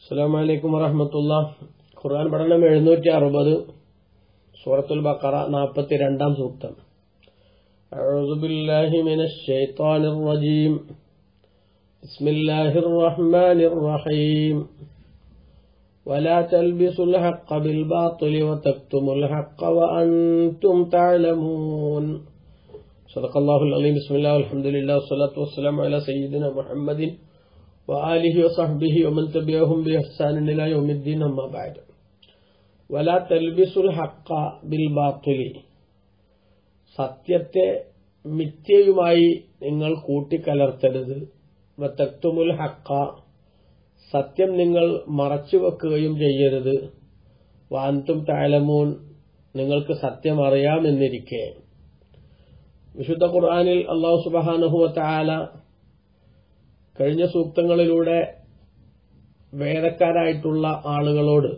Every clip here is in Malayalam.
അസ്സാം വലൈക്കും വറഹമത്തുള്ള ഖുർആൻ പഠനം എഴുന്നൂറ്റി അറുപത് സൂറത്തുൽ ബക്കറ നാൽപ്പത്തി രണ്ടാം സൂക്തം أعوذ بالله من الشيطان الرجيم بسم الله الرحمن الرحيم ولا تلبسوا الحق بالباطل وتكتموا الحق وأنتم تعلمون صدق الله العظيم بسم الله والحمد لله والصلاة والسلام على سيدنا محمد وآله وصحبه ومن تبعهم بإحسان إلى يوم الدين أما بعد ولا تلبسوا الحق بالباطل സത്യത്തെ മിഥ്യയുമായി നിങ്ങൾ കൂട്ടിക്കലർത്തരുത് വത്തക്തുമുൽ ഹക്ക സത്യം നിങ്ങൾ മറച്ചുവെക്കുകയും ചെയ്യരുത് വാന്തും താലമൂൻ നിങ്ങൾക്ക് സത്യം അറിയാമെന്നിരിക്കെ വിശുദ്ധ ഖുർആാനിൽ അള്ളാഹു സുബാനുഹുവ താല കഴിഞ്ഞ സൂക്തങ്ങളിലൂടെ വേദക്കാരായിട്ടുള്ള ആളുകളോട്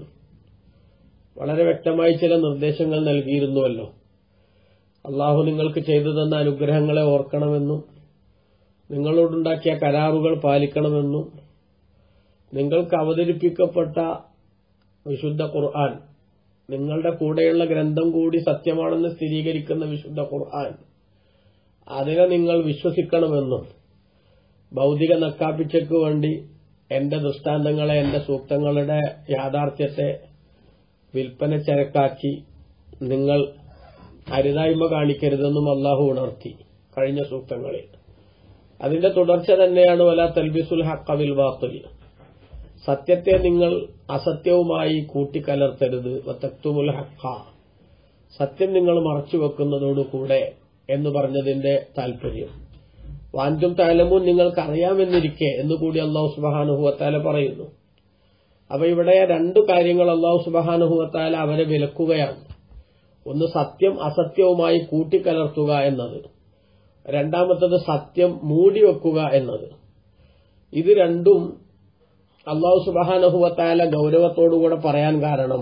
വളരെ വ്യക്തമായി ചില നിർദ്ദേശങ്ങൾ നൽകിയിരുന്നുവല്ലോ അള്ളാഹു നിങ്ങൾക്ക് ചെയ്തു തന്ന അനുഗ്രഹങ്ങളെ ഓർക്കണമെന്നും നിങ്ങളോടുണ്ടാക്കിയ കരാറുകൾ പാലിക്കണമെന്നും നിങ്ങൾക്ക് അവതരിപ്പിക്കപ്പെട്ട വിശുദ്ധ ഖുർആൻ നിങ്ങളുടെ കൂടെയുള്ള ഗ്രന്ഥം കൂടി സത്യമാണെന്ന് സ്ഥിരീകരിക്കുന്ന വിശുദ്ധ ഖുർആൻ അതിനെ നിങ്ങൾ വിശ്വസിക്കണമെന്നും ഭൗതിക നക്കാപ്പിച്ചയ്ക്ക് വേണ്ടി എന്റെ ദൃഷ്ടാന്തങ്ങളെ എന്റെ സൂക്തങ്ങളുടെ യാഥാർത്ഥ്യത്തെ വിൽപ്പന ചരക്കാക്കി നിങ്ങൾ അരുതായ്മ കാണിക്കരുതെന്നും അള്ളാഹു ഉണർത്തി കഴിഞ്ഞ സൂക്തങ്ങളിൽ അതിന്റെ തുടർച്ച തന്നെയാണ് വല തൽബിസുൽ ഹക്കവിൽ വാത്തുൽ സത്യത്തെ നിങ്ങൾ അസത്യവുമായി കൂട്ടിക്കലർത്തരുത് വത്തക്തുമുൽ ഹക്ക സത്യം നിങ്ങൾ മറച്ചു വെക്കുന്നതോടുകൂടെ എന്ന് പറഞ്ഞതിന്റെ താല്പര്യം വാൻറ്റും താലമും നിങ്ങൾക്ക് അറിയാമെന്നിരിക്കെ എന്നുകൂടി അള്ളാഹു സുബാനുഹുവത്താല പറയുന്നു അപ്പൊ ഇവിടെ രണ്ടു കാര്യങ്ങൾ അള്ളാഹു സുബാനുഹുവത്താല അവരെ വിലക്കുകയാണ് ഒന്ന് സത്യം അസത്യവുമായി കൂട്ടിക്കലർത്തുക എന്നത് രണ്ടാമത്തത് സത്യം മൂടിവെക്കുക എന്നത് ഇത് രണ്ടും അള്ളാഹു സുബാനഹുവത്തായ ഗൗരവത്തോടുകൂടെ പറയാൻ കാരണം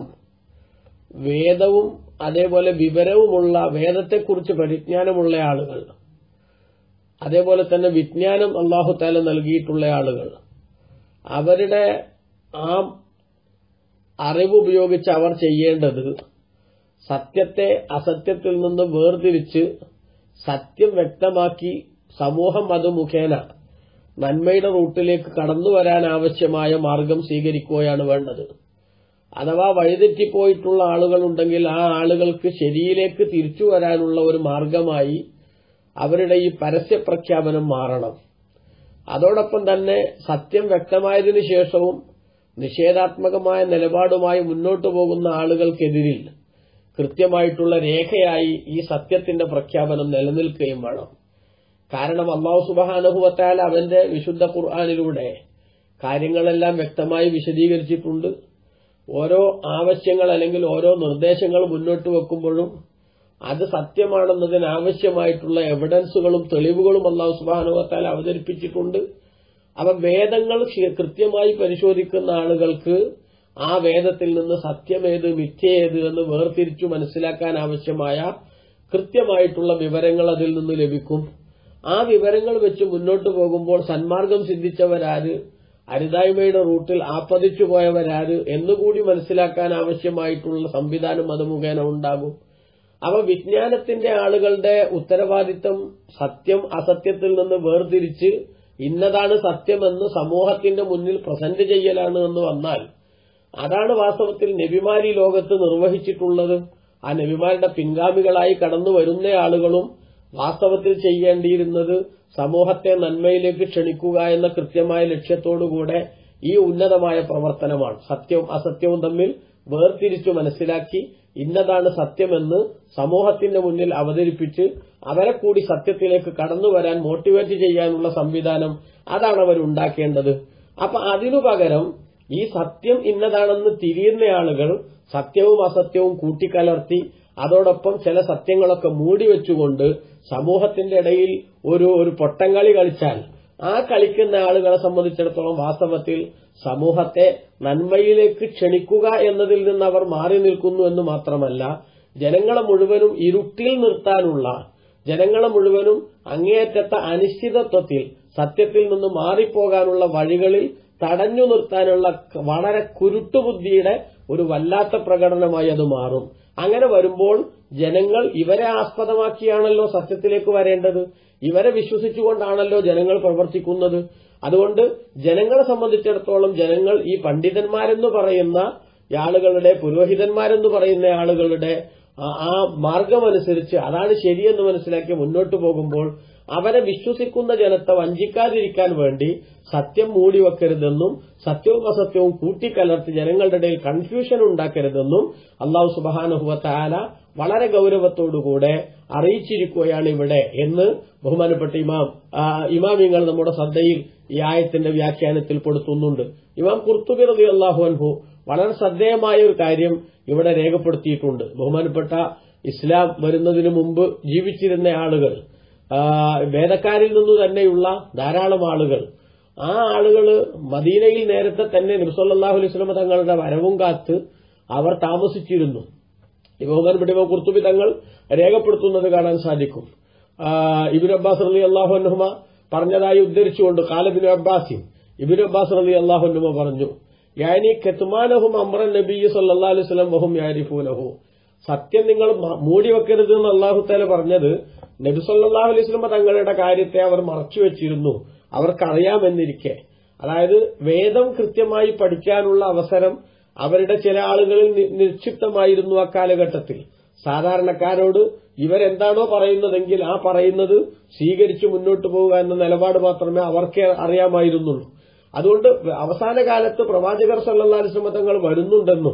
വേദവും അതേപോലെ വിവരവുമുള്ള വേദത്തെക്കുറിച്ച് പരിജ്ഞാനമുള്ള ആളുകൾ അതേപോലെ തന്നെ വിജ്ഞാനം അള്ളാഹു താല നൽകിയിട്ടുള്ള ആളുകൾ അവരുടെ ആ അറിവ് ഉപയോഗിച്ച് അവർ ചെയ്യേണ്ടത് സത്യത്തെ അസത്യത്തിൽ നിന്ന് വേർതിരിച്ച് സത്യം വ്യക്തമാക്കി സമൂഹം അത് മുഖേന നന്മയുടെ റൂട്ടിലേക്ക് കടന്നു വരാൻ ആവശ്യമായ മാർഗം സ്വീകരിക്കുകയാണ് വേണ്ടത് അഥവാ വഴിതെറ്റിപ്പോയിട്ടുള്ള ആളുകളുണ്ടെങ്കിൽ ആ ആളുകൾക്ക് ശരിയിലേക്ക് തിരിച്ചു വരാനുള്ള ഒരു മാർഗമായി അവരുടെ ഈ പരസ്യ പ്രഖ്യാപനം മാറണം അതോടൊപ്പം തന്നെ സത്യം വ്യക്തമായതിനു ശേഷവും നിഷേധാത്മകമായ നിലപാടുമായി മുന്നോട്ടു പോകുന്ന ആളുകൾക്കെതിരിൽ കൃത്യമായിട്ടുള്ള രേഖയായി ഈ സത്യത്തിന്റെ പ്രഖ്യാപനം നിലനിൽക്കുകയും വേണം കാരണം അള്ളാഹു സുബാനുഭവത്താൽ അവന്റെ വിശുദ്ധ ഖുർആാനിലൂടെ കാര്യങ്ങളെല്ലാം വ്യക്തമായി വിശദീകരിച്ചിട്ടുണ്ട് ഓരോ ആവശ്യങ്ങൾ അല്ലെങ്കിൽ ഓരോ നിർദ്ദേശങ്ങൾ മുന്നോട്ട് വെക്കുമ്പോഴും അത് സത്യമാണെന്നതിന് ആവശ്യമായിട്ടുള്ള എവിഡൻസുകളും തെളിവുകളും അള്ളാഹു സുബാനുഭവത്താൽ അവതരിപ്പിച്ചിട്ടുണ്ട് അവ വേദങ്ങൾ കൃത്യമായി പരിശോധിക്കുന്ന ആളുകൾക്ക് ആ വേദത്തിൽ നിന്ന് സത്യമേത് മിഥ്യേത് എന്ന് വേർതിരിച്ചു മനസ്സിലാക്കാൻ ആവശ്യമായ കൃത്യമായിട്ടുള്ള വിവരങ്ങൾ അതിൽ നിന്ന് ലഭിക്കും ആ വിവരങ്ങൾ വെച്ച് മുന്നോട്ട് പോകുമ്പോൾ സന്മാർഗം സിദ്ധിച്ചവരാര് അരുതായ്മയുടെ റൂട്ടിൽ ആപ്പതിച്ചു പോയവരാര് എന്നുകൂടി മനസ്സിലാക്കാൻ ആവശ്യമായിട്ടുള്ള സംവിധാനം അത് മുഖേന ഉണ്ടാകും അവ വിജ്ഞാനത്തിന്റെ ആളുകളുടെ ഉത്തരവാദിത്തം സത്യം അസത്യത്തിൽ നിന്ന് വേർതിരിച്ച് ഇന്നതാണ് സത്യമെന്ന് സമൂഹത്തിന്റെ മുന്നിൽ പ്രസന്റ് ചെയ്യലാണ് എന്ന് വന്നാൽ അതാണ് വാസ്തവത്തിൽ നബിമാരി ലോകത്ത് നിർവഹിച്ചിട്ടുള്ളത് ആ നബിമാരുടെ പിൻഗാമികളായി കടന്നു വരുന്ന ആളുകളും വാസ്തവത്തിൽ ചെയ്യേണ്ടിയിരുന്നത് സമൂഹത്തെ നന്മയിലേക്ക് ക്ഷണിക്കുക എന്ന കൃത്യമായ ലക്ഷ്യത്തോടുകൂടെ ഈ ഉന്നതമായ പ്രവർത്തനമാണ് സത്യവും അസത്യവും തമ്മിൽ വേർതിരിച്ചു മനസ്സിലാക്കി ഇന്നതാണ് സത്യമെന്ന് സമൂഹത്തിന്റെ മുന്നിൽ അവതരിപ്പിച്ച് അവരെ കൂടി സത്യത്തിലേക്ക് കടന്നു വരാൻ മോട്ടിവേറ്റ് ചെയ്യാനുള്ള സംവിധാനം അതാണ് അവർ ഉണ്ടാക്കേണ്ടത് അപ്പൊ അതിനു പകരം ഈ സത്യം ഇന്നതാണെന്ന് തിരിയുന്ന ആളുകൾ സത്യവും അസത്യവും കൂട്ടിക്കലർത്തി അതോടൊപ്പം ചില സത്യങ്ങളൊക്കെ മൂടിവെച്ചുകൊണ്ട് സമൂഹത്തിന്റെ ഇടയിൽ ഒരു ഒരു പൊട്ടംകളി കളിച്ചാൽ ആ കളിക്കുന്ന ആളുകളെ സംബന്ധിച്ചിടത്തോളം വാസ്തവത്തിൽ സമൂഹത്തെ നന്മയിലേക്ക് ക്ഷണിക്കുക എന്നതിൽ നിന്ന് അവർ മാറി നിൽക്കുന്നു എന്ന് മാത്രമല്ല ജനങ്ങളെ മുഴുവനും ഇരുട്ടിൽ നിർത്താനുള്ള ജനങ്ങളെ മുഴുവനും അങ്ങേയറ്റത്തെ അനിശ്ചിതത്വത്തിൽ സത്യത്തിൽ നിന്ന് മാറിപ്പോകാനുള്ള വഴികളിൽ തടഞ്ഞു നിർത്താനുള്ള ക- വളരെ കുരുട്ടുബുദ്ധിയുടെ ഒരു വല്ലാത്ത പ്രകടനമായി അത് മാറും അങ്ങനെ വരുമ്പോൾ ജനങ്ങൾ ഇവരെ ആസ്പദമാക്കിയാണല്ലോ സത്യത്തിലേക്ക് വരേണ്ടത് ഇവരെ വിശ്വസിച്ചുകൊണ്ടാണല്ലോ ജനങ്ങൾ പ്രവർത്തിക്കുന്നത് അതുകൊണ്ട് ജനങ്ങളെ സംബന്ധിച്ചിടത്തോളം ജനങ്ങൾ ഈ പണ്ഡിതന്മാരെന്ന് പറയുന്ന ആളുകളുടെ പുരോഹിതന്മാരെന്ന് പറയുന്ന ആളുകളുടെ ആ- ആ മാർഗമനുസരിച്ച് അതാണ് ശരിയെന്ന് മനസ്സിലാക്കി മുന്നോട്ട് പോകുമ്പോൾ അവരെ വിശ്വസിക്കുന്ന ജനത്തെ വഞ്ചിക്കാതിരിക്കാൻ വേണ്ടി സത്യം മൂടിവെക്കരുതെന്നും സത്യവും അസത്യവും കൂട്ടിക്കലർത്തി ജനങ്ങളുടെ ഇടയിൽ കൺഫ്യൂഷൻ ഉണ്ടാക്കരുതെന്നും അള്ളാഹു സുബാനുഹുവത്താല വളരെ ഗൌരവത്തോടുകൂടെ അറിയിച്ചിരിക്കുകയാണ് ഇവിടെ എന്ന് ബഹുമാനപ്പെട്ട ഇമാം ആ, ഇമാമിങ്ങൾ നമ്മുടെ ശ്രദ്ധയിൽ ഈ ആയത്തിന്റെ വ്യാഖ്യാനത്തിൽ പെടുത്തുന്നുണ്ട് ഇമാം കുർത്തുബി റബി അള്ളാഹു അൻഹു വളരെ ശ്രദ്ധേയമായ ഒരു കാര്യം ഇവിടെ രേഖപ്പെടുത്തിയിട്ടുണ്ട് ബഹുമാനപ്പെട്ട ഇസ്ലാം വരുന്നതിന് മുമ്പ് ജീവിച്ചിരുന്ന ആളുകൾ ആ, വേദക്കാരിൽ നിന്നു തന്നെയുള്ള ധാരാളം ആളുകൾ ആ ആളുകൾ മദീനയിൽ നേരത്തെ തന്നെ നബ്സല്ലാഹു അലൈഹി സ്വലമ തങ്ങളുടെ വരവും കാത്ത് അവർ താമസിച്ചിരുന്നു ഈ ബഹുമാനപ്പെട്ട ഇമാം കുർത്തുബി തങ്ങൾ രേഖപ്പെടുത്തുന്നത് കാണാൻ സാധിക്കും ആ, ഇബിൻ അബ്ബാസ് റലി അള്ളാഹു അന്നുമ പറഞ്ഞതായി ഉദ്ധരിച്ചുകൊണ്ട് കാലബിൻ അബ്ബാസിൻ ഇബിൻ അബ്ബാസ് റലി അള്ളാഹു അന്നുമ പറഞ്ഞു യാനി കെത്തുമാനഹും അമ്രൻ നബി സല്ലാ അലൈഹി സ്വലം വഹും യാരിഫൂനഹു സത്യം നിങ്ങൾ മ- മൂടിവെക്കരുത് എന്ന് അള്ളാഹുത്താല പറഞ്ഞത് നബി സല്ലാഹു അലൈഹി സ്വലമ തങ്ങളുടെ കാര്യത്തെ അവർ മറച്ചുവെച്ചിരുന്നു അവർക്കറിയാമെന്നിരിക്കെ അതായത് വേദം കൃത്യമായി പഠിക്കാനുള്ള അവസരം അവരുടെ ചില ആളുകളിൽ നി- നിക്ഷിപ്തമായിരുന്നു ആ കാലഘട്ടത്തിൽ സാധാരണക്കാരോട് ഇവരെന്താണോ പറയുന്നതെങ്കിൽ ആ പറയുന്നത് സ്വീകരിച്ചു മുന്നോട്ട് പോവുക എന്ന നിലപാട് മാത്രമേ അവർക്ക് അറിയാമായിരുന്നുള്ളൂ അതുകൊണ്ട് അവസാന കാലത്ത് പ്രവാചകർ സല്ലാസ്ലമ തങ്ങൾ വരുന്നുണ്ടെന്നും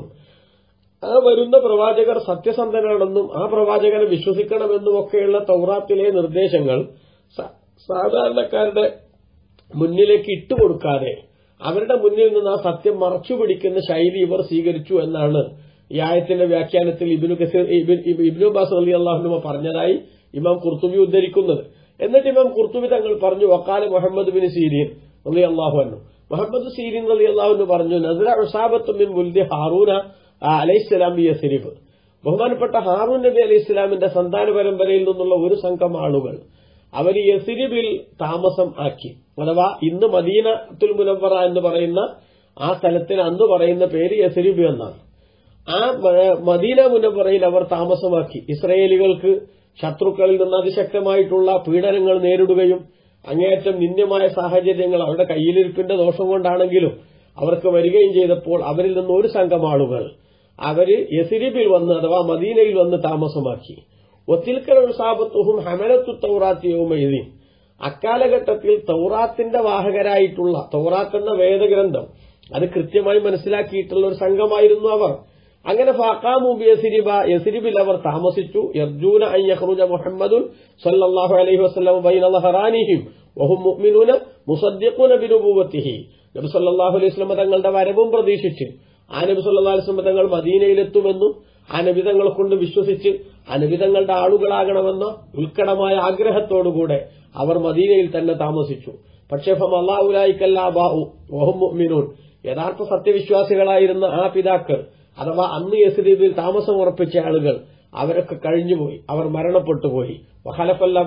ആ വരുന്ന പ്രവാചകർ സത്യസന്ധനാണെന്നും ആ പ്രവാചകനെ വിശ്വസിക്കണമെന്നും ഒക്കെയുള്ള തൗറാത്തിലെ നിർദ്ദേശങ്ങൾ സ- സാധാരണക്കാരുടെ മുന്നിലേക്ക് ഇട്ടുകൊടുക്കാതെ അവരുടെ മുന്നിൽ നിന്ന് ആ സത്യം മറച്ചു പിടിക്കുന്ന ശൈലി ഇവർ സ്വീകരിച്ചു എന്നാണ് ഈ ആയത്തിന്റെ വ്യാഖ്യാനത്തിൽ ഇബിനു കസീർ ഇബിൻ- ഇബ് ഇബ്നു അബ്ബാസ് അലി അള്ളാഹുനുമ പറഞ്ഞതായി ഇമാം കുർത്തുബി ഉദ്ധരിക്കുന്നത് എന്നിട്ട് ഇമാം കുർത്തുബി തങ്ങൾ പറഞ്ഞു വക്കാല മുഹമ്മദ് ബിൻ സീരീൻ അലി അള്ളാഹു അന്നു മുഹമ്മദ് സീരീൻ അലി അള്ളാഹുന് പറഞ്ഞു നസറ ഉസാബത്ത് ബിൻ മുൽദി ഹാറൂന അലൈഹിസ്സലാം ബി യസരിഫ് ബഹുമാനപ്പെട്ട ഹാറൂൻ നബി അലൈഹി ഇസ്ലാമിന്റെ സന്താന പരമ്പരയിൽ നിന്നുള്ള ഒരു സംഘം ആളുകൾ അവർ യസിരിബിൽ താമസം ആക്കി അഥവാ ഇന്ന് മദീനത്തുൽ മുനവറ എന്ന് പറയുന്ന ആ സ്ഥലത്തിന് അന്ന് പറയുന്ന പേര് യസിരിബ് എന്നാണ് ആ മ- മദീന മുനവറയിൽ അവർ താമസമാക്കി ഇസ്രയേലികൾക്ക് ശത്രുക്കളിൽ നിന്ന് അതിശക്തമായിട്ടുള്ള പീഡനങ്ങൾ നേരിടുകയും അങ്ങേയറ്റം നിന്ദ്യമായ സാഹചര്യങ്ങൾ അവരുടെ കയ്യിലിരിപ്പിന്റെ ദോഷം കൊണ്ടാണെങ്കിലും അവർക്ക് വരികയും ചെയ്തപ്പോൾ അവരിൽ നിന്ന് ഒരു സംഘം ആളുകൾ അവര് യസിരിബിൽ വന്ന് അഥവാ മദീനയിൽ വന്ന് താമസമാക്കി ഒത്തിൽക്കൽ ഉത്സാപത്തുഹും ഹമലത്തു തൗറാത്തിയവുമെഴുതി അക്കാലഘട്ടത്തിൽ തൗറാത്തിന്റെ വാഹകരായിട്ടുള്ള തൗറാത്ത് എന്ന വേദഗ്രന്ഥം അത് കൃത്യമായി മനസ്സിലാക്കിയിട്ടുള്ള ഒരു സംഘമായിരുന്നു അവർ അങ്ങനെ ഫാക്കാമു ബി യസിരിബ യസിരിബിൽ അവർ താമസിച്ചു യർജൂന അൻ യഖ്റുജ മുഹമ്മദുൻ സല്ലല്ലാഹു അലൈഹി വസല്ലം ബൈന ലഹറാനിഹിം വഹും മുഅ്മിനൂന മുസദ്ദിഖൂന ബിനുബുവത്തിഹി നബി സല്ലല്ലാഹു അലൈഹി വസല്ലം തങ്ങളുടെ വരവും പ്രതീക്ഷിച്ച് ആ നബി സല്ലല്ലാഹു അലൈഹി വസല്ലം തങ്ങൾ മദീനയിലെത്തുമെന്നും ആ നബിതങ്ങളെ കൊണ്ട് വിശ്വസിച്ച് ആ നബിതങ്ങളുടെ ആളുകളാകണമെന്ന ഉത്കടമായ ആഗ്രഹത്തോടുകൂടെ അവർ മദീനയിൽ തന്നെ താമസിച്ചു പക്ഷേ ഫമല്ലാഹുലായിക്കല്ലാബാഹു വഹും മുഅ്മിനൂൻ യഥാർത്ഥ സത്യവിശ്വാസികളായിരുന്ന ആ പിതാക്കൾ അഥവാ അന്ന് യസ്രീബിൽ താമസം ഉറപ്പിച്ച ആളുകൾ അവരൊക്കെ കഴിഞ്ഞുപോയി അവർ മരണപ്പെട്ടുപോയി വഹലഫൽ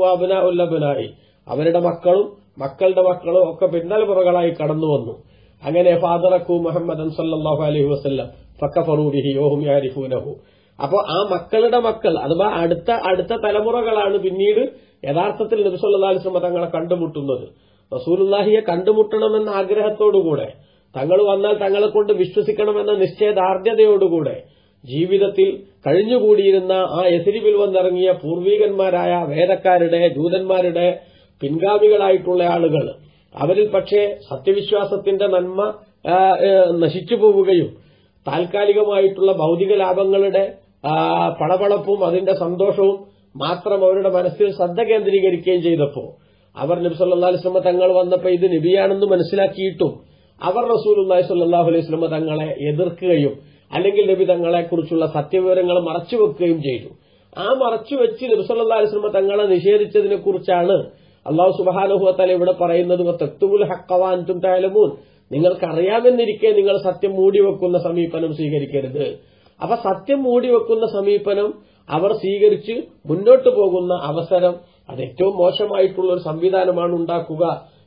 അബനായി അവരുടെ മക്കളും മക്കളുടെ മക്കളും ഒക്കെ പിന്തലമുറകളായി കടന്നു വന്നു അങ്ങനെ ഫാദറക്കു മുഹമ്മദൻ സല്ലല്ലാഹു അലൈഹി വസല്ലം ഫക്കഫറൂ ബിഹി യോഹും യാരിഫൂനഹു അപ്പോ ആ മക്കളുടെ മക്കൾ അഥവാ അടുത്ത അടുത്ത തലമുറകളാണ് പിന്നീട് യഥാർത്ഥത്തിൽ നബി സല്ലല്ലാഹു അലൈഹി വസല്ലം തങ്ങളെ കണ്ടുമുട്ടുന്നത് റസൂലുള്ളാഹിയെ കണ്ടുമുട്ടണമെന്ന ആഗ്രഹത്തോടുകൂടെ തങ്ങൾ വന്നാൽ തങ്ങളെ കൊണ്ട് വിശ്വസിക്കണമെന്ന നിശ്ചയദാർഢ്യതയോടുകൂടെ ജീവിതത്തിൽ കഴിഞ്ഞുകൂടിയിരുന്ന ആ എസിരിവിൽ വന്നിറങ്ങിയ പൂർവീകന്മാരായ വേദക്കാരുടെ ജൂതന്മാരുടെ പിൻഗാമികളായിട്ടുള്ള ആളുകൾ അവരിൽ പക്ഷേ സത്യവിശ്വാസത്തിന്റെ നന്മ ആ, ഏ, നശിച്ചു പോവുകയും താൽക്കാലികമായിട്ടുള്ള ഭൗതിക ലാഭങ്ങളുടെ ആ, പളപളപ്പും അതിന്റെ സന്തോഷവും മാത്രം അവരുടെ മനസ്സിൽ ശ്രദ്ധ കേന്ദ്രീകരിക്കുകയും ചെയ്തപ്പോൾ അവർ നബി സല്ലല്ലാഹു അലൈഹി വസല്ലം തങ്ങൾ വന്നപ്പോൾ ഇത് നബിയാണെന്ന് മനസ്സിലാക്കിയിട്ടും അവർ റസൂലുള്ളാഹി സ്വല്ലല്ലാഹു അലൈഹി വസല്ലം തങ്ങളെ എതിർക്കുകയും അല്ലെങ്കിൽ നബി തങ്ങളെ കുറിച്ചുള്ള സത്യവിവരങ്ങൾ മറച്ചുവെക്കുകയും ചെയ്തു ആ മറച്ചുവെച്ച് നബി സല്ലല്ലാഹു അലൈഹി വസല്ലം തങ്ങളെ നിഷേധിച്ചതിനെ കുറിച്ചാണ് അള്ളാഹു സുബ്ഹാനഹു വതആല ഇവിടെ പറയുന്നത് തെത്തുബുൽ ഹഖവാൻതും തഅലമൂൻ നിങ്ങൾക്കറിയാമെന്നിരിക്കെ നിങ്ങൾ സത്യം മൂടിവെക്കുന്ന സമീപനം സ്വീകരിക്കരുത് അപ്പൊ സത്യം മൂടിവെക്കുന്ന സമീപനം അവർ സ്വീകരിച്ച് മുന്നോട്ട് പോകുന്ന അവസരം അത് ഏറ്റവും മോശമായിട്ടുള്ള ഒരു സംവിധാനമാണ് ഉണ്ടാക്കുക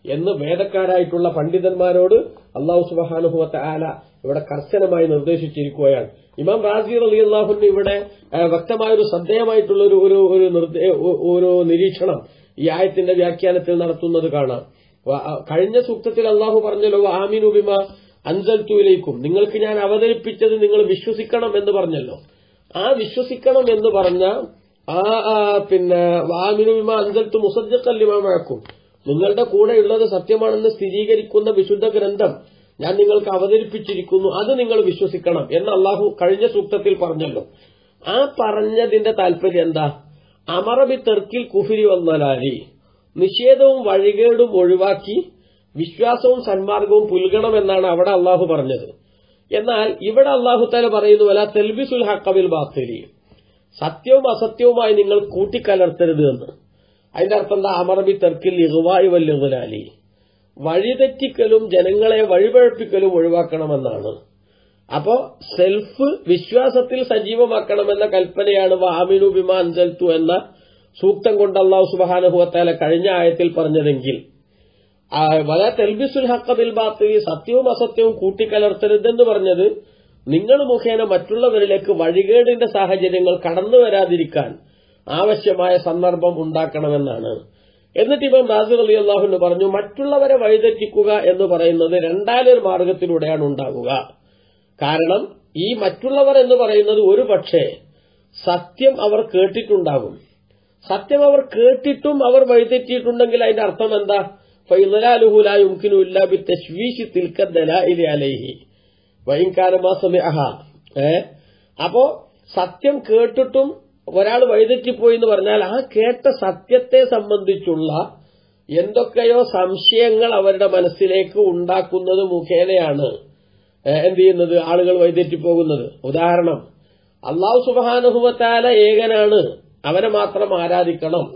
എന്ന് വേദക്കാരായിട്ടുള്ള പണ്ഡിതന്മാരോട് അള്ളാഹു സുബാനുഭവത്തെ ആല ഇവിടെ കർശനമായി നിർദ്ദേശിച്ചിരിക്കുകയാണ് ഇമാം റാസി അലി അള്ളാഹുന് ഇവിടെ ആ, വ്യക്തമായൊരു ശ്രദ്ധേയമായിട്ടുള്ള ഒരു ഒരു ഒരു നിർദ്ദേ- ഒ- ഒരു നിരീക്ഷണം ഈ ആയത്തിന്റെ വ്യാഖ്യാനത്തിൽ നടത്തുന്നത് കാണാം വ- ആ, കഴിഞ്ഞ സൂക്തത്തിൽ അള്ളാഹു പറഞ്ഞല്ലോ ആമിനു ബിമ അൻസൽത്തുവിലേക്കും നിങ്ങൾക്ക് ഞാൻ അവതരിപ്പിച്ചത് നിങ്ങൾ വിശ്വസിക്കണം എന്ന് പറഞ്ഞല്ലോ ആ വിശ്വസിക്കണം എന്ന് പറഞ്ഞ ആ ആ, പിന്നെ വാമിനു ബിമ അൻസൽത്തു മുസദ്ദക്കല്ലിമാക്കും നിങ്ങളുടെ കൂടെയുള്ളത് സത്യമാണെന്ന് സ്ഥിരീകരിക്കുന്ന വിശുദ്ധ ഗ്രന്ഥം ഞാൻ നിങ്ങൾക്ക് അവതരിപ്പിച്ചിരിക്കുന്നു അത് നിങ്ങൾ വിശ്വസിക്കണം എന്ന് അള്ളാഹു കഴിഞ്ഞ സൂക്തത്തിൽ പറഞ്ഞല്ലോ ആ പറഞ്ഞതിന്റെ താല്പര്യം എന്താ അമറബി തെർക്കിൽ കുഫിരി വന്നലാലി നിഷേധവും വഴികേടും ഒഴിവാക്കി വിശ്വാസവും സന്മാർഗവും പുൽകണമെന്നാണ് അവിടെ അള്ളാഹു പറഞ്ഞത് എന്നാൽ ഇവിടെ അള്ളാഹു തല പറയുന്നു അല്ല തെൽബിസുൽ ഹക്കബിൽ ബാത്തലി സത്യവും അസത്യവുമായി നിങ്ങൾ കൂട്ടിക്കലർത്തരുത് എന്ന് അതിന്റെ അർത്ഥം എന്താ അമറബി തെർക്കിൽ ഇറുവായു വല്ലുലാലി വഴിതെറ്റിക്കലും ജനങ്ങളെ വഴിപഴപ്പിക്കലും ഒഴിവാക്കണമെന്നാണ് അപ്പോ സെൽഫ് വിശ്വാസത്തിൽ സജീവമാക്കണമെന്ന കൽപ്പനയാണ് വാമിനു ബിമാൻ ജൽത്തു എന്ന സൂക്തം കൊണ്ട് അള്ളാഹു സുബാനുഭവത്താല കഴിഞ്ഞ ആയത്തിൽ പറഞ്ഞതെങ്കിൽ ആ, വല തെൽബിസുൽ ഹക്കബിൽ ബാത്തിൽ സത്യവും അസത്യവും കൂട്ടിക്കലർത്തരുതെന്ന് പറഞ്ഞത് നിങ്ങൾ മുഖേന മറ്റുള്ളവരിലേക്ക് വഴികേടിന്റെ സാഹചര്യങ്ങൾ കടന്നു വരാതിരിക്കാൻ ആവശ്യമായ സന്ദർഭം ഉണ്ടാക്കണമെന്നാണ് എന്നിട്ട് ഇപ്പം റാസു അലി അള്ളാഹുന്ന് പറഞ്ഞു മറ്റുള്ളവരെ വഴിതെറ്റിക്കുക എന്ന് പറയുന്നത് രണ്ടാലൊരു മാർഗത്തിലൂടെയാണ് ഉണ്ടാകുക കാരണം ഈ മറ്റുള്ളവർ എന്ന് പറയുന്നത് ഒരു പക്ഷേ സത്യം അവർ കേട്ടിട്ടുണ്ടാകും സത്യം അവർ കേട്ടിട്ടും അവർ വഴിതെറ്റിയിട്ടുണ്ടെങ്കിൽ അതിന്റെ അർത്ഥം എന്താ ഫൈലാലുഹുലായുക്കിനു ഇല്ലാ ബി തശ്വീഷി തിൽക്ക ദലാഇലി അലൈഹി വൈകാരമാസമഹ ഏ അപ്പോ സത്യം കേട്ടിട്ടും ഒരാൾ വഴിതെറ്റിപ്പോയി എന്ന് പറഞ്ഞാൽ ആ കേട്ട സത്യത്തെ സംബന്ധിച്ചുള്ള എന്തൊക്കെയോ സംശയങ്ങൾ അവരുടെ മനസ്സിലേക്ക് ഉണ്ടാക്കുന്നത് മുഖേനയാണ് ഏ, എന്ത് ചെയ്യുന്നത് ആളുകൾ വഴിതെറ്റിപ്പോകുന്നത് ഉദാഹരണം അള്ളാഹു സുബാനുഭവത്താല ഏകനാണ് അവനെ മാത്രം ആരാധിക്കണം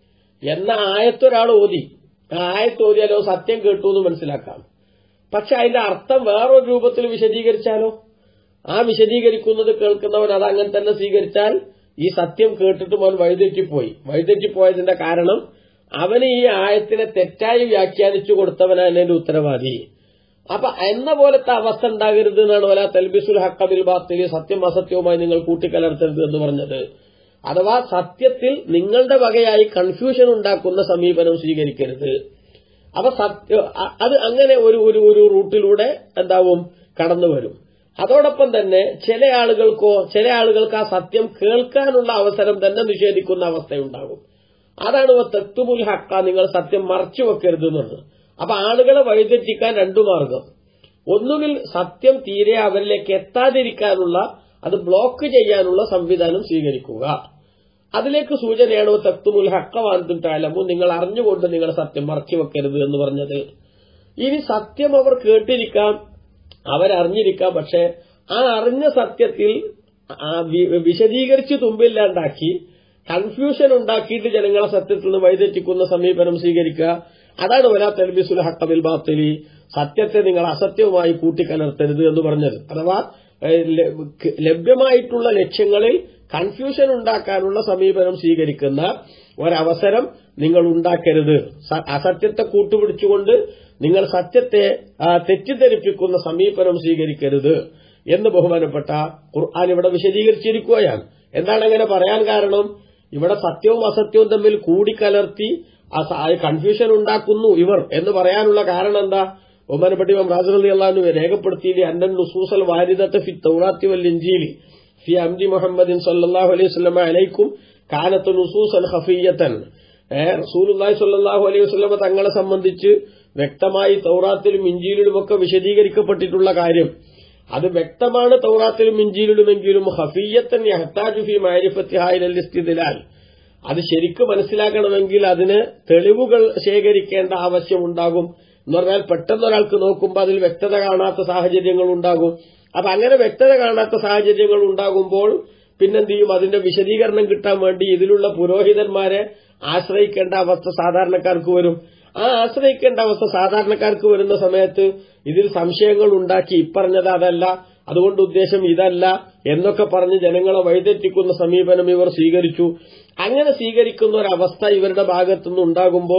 എന്ന ആയത്തൊരാൾ ഓതി ആ ആയത്ത് ഓതിയാലോ സത്യം കേട്ടു എന്ന് മനസ്സിലാക്കാം പക്ഷെ അതിന്റെ അർത്ഥം വേറൊരു രൂപത്തിൽ വിശദീകരിച്ചാലോ ആ വിശദീകരിക്കുന്നത് കേൾക്കുന്നവൻ അത് അങ്ങനെ തന്നെ സ്വീകരിച്ചാൽ ഈ സത്യം കേട്ടിട്ടും അവൻ വഴിതെറ്റിപ്പോയി വഴിതെറ്റിപ്പോയതിന്റെ കാരണം അവന് ഈ ആയത്തിനെ തെറ്റായി വ്യാഖ്യാനിച്ചു കൊടുത്തവനാണ് അതിന്റെ ഉത്തരവാദി അപ്പൊ എന്ന പോലത്തെ അവസ്ഥ ഉണ്ടാകരുത് എന്നാണ് വല തെൽബിസുൽ ഹക്കബിൽ ബാത്തിൽ സത്യം അസത്യവുമായി നിങ്ങൾ കൂട്ടിക്കലർത്തരുത് എന്ന് പറഞ്ഞത് അഥവാ സത്യത്തിൽ നിങ്ങളുടെ വകയായി കൺഫ്യൂഷൻ ഉണ്ടാക്കുന്ന സമീപനം സ്വീകരിക്കരുത് അപ്പൊ സത്യ അ- അത് അങ്ങനെ ഒരു ഒരു ഒരു റൂട്ടിലൂടെ എന്താവും കടന്നു വരും അതോടൊപ്പം തന്നെ ചില ആളുകൾക്കോ ചില ആളുകൾക്ക് ആ സത്യം കേൾക്കാനുള്ള അവസരം തന്നെ നിഷേധിക്കുന്ന അവസ്ഥയുണ്ടാകും അതാണ് തെത്തുമുൽ ഹക്ക നിങ്ങൾ സത്യം മറച്ചു വെക്കരുത് എന്നുള്ളത് അപ്പൊ ആളുകളെ വഴിതെറ്റിക്കാൻ രണ്ടു മാർഗം ഒന്നുകിൽ സത്യം തീരെ അവരിലേക്ക് എത്താതിരിക്കാനുള്ള അത് ബ്ലോക്ക് ചെയ്യാനുള്ള സംവിധാനം സ്വീകരിക്കുക അതിലേക്ക് സൂചനയാണ് തക്തുമുൽ ഹക്കവാന്തും ടാലമു നിങ്ങൾ അറിഞ്ഞുകൊണ്ട് നിങ്ങൾ സത്യം മറച്ചു വെക്കരുത് എന്ന് പറഞ്ഞത് ഇനി സത്യം അവർ കേട്ടിരിക്കാം അവരറിഞ്ഞിരിക്കാം പക്ഷെ ആ അറിഞ്ഞ സത്യത്തിൽ ആ വി- വിശദീകരിച്ച് തുമ്പില്ലാണ്ടാക്കി കൺഫ്യൂഷൻ ഉണ്ടാക്കിയിട്ട് ജനങ്ങളെ സത്യത്തിൽ നിന്ന് വഴിതെറ്റിക്കുന്ന സമീപനം സ്വീകരിക്കുക അതാണ് വലാ തെൽബിസുൽ ഹക്കബിൽ ബാത്തലി സത്യത്തെ നിങ്ങൾ അസത്യവുമായി കൂട്ടിക്കലർത്തരുത് എന്ന് പറഞ്ഞത് അഥവാ ഏഹ്, ല- ക- ലഭ്യമായിട്ടുള്ള ലക്ഷ്യങ്ങളിൽ കൺഫ്യൂഷൻ ഉണ്ടാക്കാനുള്ള സമീപനം സ്വീകരിക്കുന്ന ഒരവസരം നിങ്ങൾ ഉണ്ടാക്കരുത് സ- അസത്യത്തെ കൂട്ടുപിടിച്ചുകൊണ്ട് നിങ്ങൾ സത്യത്തെ ആ, തെറ്റിദ്ധരിപ്പിക്കുന്ന സമീപനം സ്വീകരിക്കരുത് എന്ന് ബഹുമാനപ്പെട്ട ഖുർആൻ ഇവിടെ വിശദീകരിച്ചിരിക്കുകയാണ് എന്താണ് അങ്ങനെ പറയാൻ കാരണം ഇവിടെ സത്യവും അസത്യവും തമ്മിൽ കൂടിക്കലർത്തി ആ സ- ആ കൺഫ്യൂഷൻ ഉണ്ടാക്കുന്നു ഇവർ എന്ന് പറയാനുള്ള കാരണം എന്താ ബഹുമാനപ്പെട്ട ഇമാം റാസി അള്ളഹാനു രേഖപ്പെടുത്തിയില്ലേ അന്നൻ നുസൂസൽ വാരിദത്ത് ഫി തൗറാത്തി വൽ ഇൻജീലി ഫി അംജി മുഹമ്മദിൻ സല്ലല്ലാഹു അലൈഹി വസല്ലമ അലൈക്കും കാനത്ത് നുസൂസൻ ഖഫിയത്തൻ ഏഹ് റസൂലുള്ളാഹി സ്വല്ലല്ലാഹു അലൈഹി വസല്ലമ തങ്ങളെ സംബന്ധിച്ച് വ്യക്തമായി തൗറാത്തിലും ഇഞ്ചിയിലുമൊക്കെ വിശദീകരിക്കപ്പെട്ടിട്ടുള്ള കാര്യം അത് വ്യക്തമാണ് തൗറാത്തിലും ഇഞ്ചിയിലുമെങ്കിലും ഹഫിയത്തൻ യഹ്താജു ഫി മാരിഫത്തിഹായിലൽ ഇസ്തിദ്ലാൽ അത് ശരിക്കും മനസ്സിലാക്കണമെങ്കിൽ അതിന് തെളിവുകൾ ശേഖരിക്കേണ്ട ആവശ്യമുണ്ടാകും എന്ന് പറഞ്ഞാൽ പെട്ടെന്ന് ഒരാൾക്ക് നോക്കുമ്പോൾ അതിൽ വ്യക്തത കാണാത്ത സാഹചര്യങ്ങൾ ഉണ്ടാകും അപ്പൊ അങ്ങനെ വ്യക്തത കാണാത്ത സാഹചര്യങ്ങൾ ഉണ്ടാകുമ്പോൾ പിന്നെന്ത് ചെയ്യും അതിന്റെ വിശദീകരണം കിട്ടാൻ വേണ്ടി ഇതിലുള്ള പുരോഹിതന്മാരെ ആശ്രയിക്കേണ്ട അവസ്ഥ സാധാരണക്കാർക്ക് വരും ആ ആശ്രയിക്കേണ്ട അവസ്ഥ സാധാരണക്കാർക്ക് വരുന്ന സമയത്ത് ഇതിൽ സംശയങ്ങൾ ഉണ്ടാക്കി ഇപ്പറഞ്ഞത് അതല്ല അതുകൊണ്ട് ഉദ്ദേശം ഇതല്ല എന്നൊക്കെ പറഞ്ഞ് ജനങ്ങളെ വഴിതെറ്റിക്കുന്ന സമീപനം ഇവർ സ്വീകരിച്ചു അങ്ങനെ സ്വീകരിക്കുന്ന ഒരവസ്ഥ ഇവരുടെ ഭാഗത്തുനിന്ന് ഉണ്ടാകുമ്പോൾ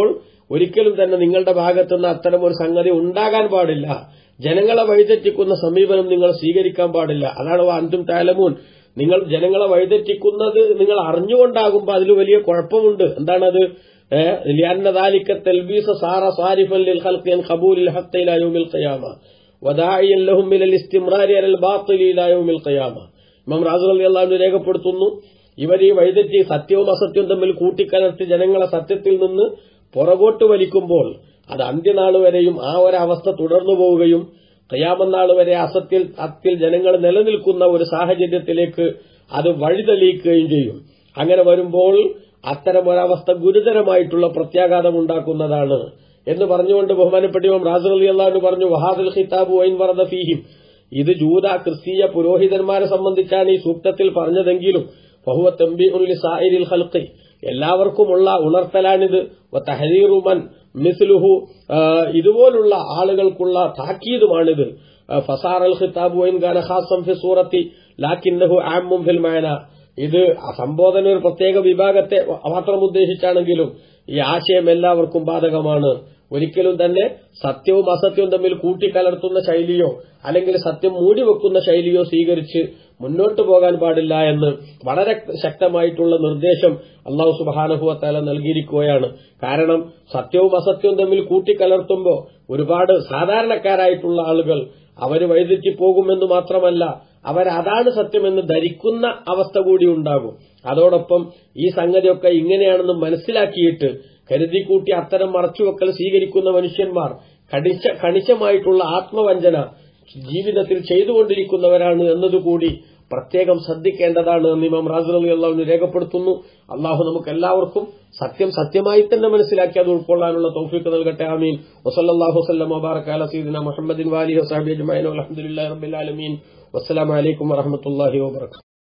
ഒരിക്കലും തന്നെ നിങ്ങളുടെ ഭാഗത്തുനിന്ന് അത്തരം ഒരു സംഗതി ഉണ്ടാകാൻ പാടില്ല ജനങ്ങളെ വഴിതെറ്റിക്കുന്ന സമീപനം നിങ്ങൾ സ്വീകരിക്കാൻ പാടില്ല അതാണ് അന്തും താലമൂൻ നിങ്ങൾ ജനങ്ങളെ വഴിതെറ്റിക്കുന്നത് നിങ്ങൾ അറിഞ്ഞുകൊണ്ടാകുമ്പോൾ അതിൽ വലിയ കുഴപ്പമുണ്ട് എന്താണത് ലിയാന്നദാലിക്ക തെൽബീസ സാറ സാരിഫൻ ലിൽ ഖൽഖി അൻ ഖബൂലിൽ ഹഖ് ഇലാ യൗമിൽ ഖിയാമ വദാഇയൻ ലഹും മിനൽ ഇസ്തിംറാരി അലൽ ബാത്തിൽ ഇലാ യൗമിൽ ഖിയാമ ഇമാം റാസു റളിയല്ലാഹു അൻഹു രേഖപ്പെടുത്തുന്നു ഇവർ ഈ വഴിതെറ്റി സത്യവും അസത്യവും തമ്മിൽ കൂട്ടിക്കലർത്തി ജനങ്ങളെ സത്യത്തിൽ നിന്ന് പുറകോട്ട് വലിക്കുമ്പോൾ അത് അന്ത്യനാൾ വരെയും ആ ഒരവസ്ഥ തുടർന്നു പോവുകയും കയ്യാമനാൾ വരെ അസത്തിൽ അത്തിൽ ജനങ്ങൾ നിലനിൽക്കുന്ന ഒരു സാഹചര്യത്തിലേക്ക് അത് വഴിതെളിയിക്കുകയും ചെയ്യും അങ്ങനെ വരുമ്പോൾ അത്തരം ഒരവസ്ഥ ഗുരുതരമായിട്ടുള്ള പ്രത്യാഘാതം ഉണ്ടാക്കുന്നതാണ് എന്ന് പറഞ്ഞുകൊണ്ട് ബഹുമാനപ്പെട്ട ഇമാം റാസു അലി അള്ളാഹു പറഞ്ഞു വഹാദുൽ ഖിതാബു വൈൻ വറദ ഫീഹിം ഇത് ജൂത ക്രിസ്തീയ പുരോഹിതന്മാരെ സംബന്ധിച്ചാണ് ഈ സൂക്തത്തിൽ പറഞ്ഞതെങ്കിലും ഫഹുവ തമ്പി സായിരിൽ ഹൽക്കി എല്ലാവർക്കുമുള്ള ഉണർത്തലാണിത് തഹരീറുമൻ മിസ്ലുഹു ഇതുപോലുള്ള ആളുകൾക്കുള്ള താക്കീതുമാണിത് ഫസാർ അൽ ഖിതാബ് വൈൻ ഖാന ഖാസം ഫി സൂറത്തി ലാക്കിന്നഹു ആമും ഫിൽ മാന ഇത് സംബോധന ഒരു പ്രത്യേക വിഭാഗത്തെ മാത്രം ഉദ്ദേശിച്ചാണെങ്കിലും ഈ ആശയം എല്ലാവർക്കും ബാധകമാണ് ഒരിക്കലും തന്നെ സത്യവും അസത്യവും തമ്മിൽ കൂട്ടിക്കലർത്തുന്ന ശൈലിയോ അല്ലെങ്കിൽ സത്യം മൂടിവെക്കുന്ന ശൈലിയോ സ്വീകരിച്ച് മുന്നോട്ട് പോകാൻ പാടില്ല എന്ന് വളരെ ശക്തമായിട്ടുള്ള നിർദ്ദേശം അള്ളാഹു സുബാനഹുവത്താല നൽകിയിരിക്കുകയാണ് കാരണം സത്യവും അസത്യവും തമ്മിൽ കൂട്ടിക്കലർത്തുമ്പോൾ ഒരുപാട് സാധാരണക്കാരായിട്ടുള്ള ആളുകൾ അവർ വഴിതെറ്റി പോകുമെന്ന് മാത്രമല്ല അവരതാണ് സത്യമെന്ന് ധരിക്കുന്ന അവസ്ഥ കൂടി ഉണ്ടാകും അതോടൊപ്പം ഈ സംഗതിയൊക്കെ ഇങ്ങനെയാണെന്ന് മനസ്സിലാക്കിയിട്ട് കരുതിക്കൂട്ടി അത്തരം മറച്ചുവെക്കൽ സ്വീകരിക്കുന്ന മനുഷ്യന്മാർ കണിശ കണിശമായിട്ടുള്ള ആത്മവഞ്ചന ജീവിതത്തിൽ ചെയ്തുകൊണ്ടിരിക്കുന്നവരാണ് എന്നതുകൂടി പ്രത്യേകം ശ്രദ്ധിക്കേണ്ടതാണ് എന്ന് ഇമാം റാസു അലി അള്ളാഹുവിന് രേഖപ്പെടുത്തുന്നു അള്ളാഹു നമുക്ക് എല്ലാവർക്കും സത്യം സത്യമായി തന്നെ മനസ്സിലാക്കി അത് ഉൾക്കൊള്ളാനുള്ള തൗഫീഖ് നൽകട്ടെ ആമീൻ വസല്ലാഹു വസ്ലം മുബാറക് അല സീദിന മുഹമ്മദിൻ വാലി വസാബി അജ്മൈൻ അലഹമുല്ലാ റബ്ബിൽ ആലമീൻ വസ്സലാമലൈക്കും വറഹമത്തല്ലാഹി വാബർക്കാത്തു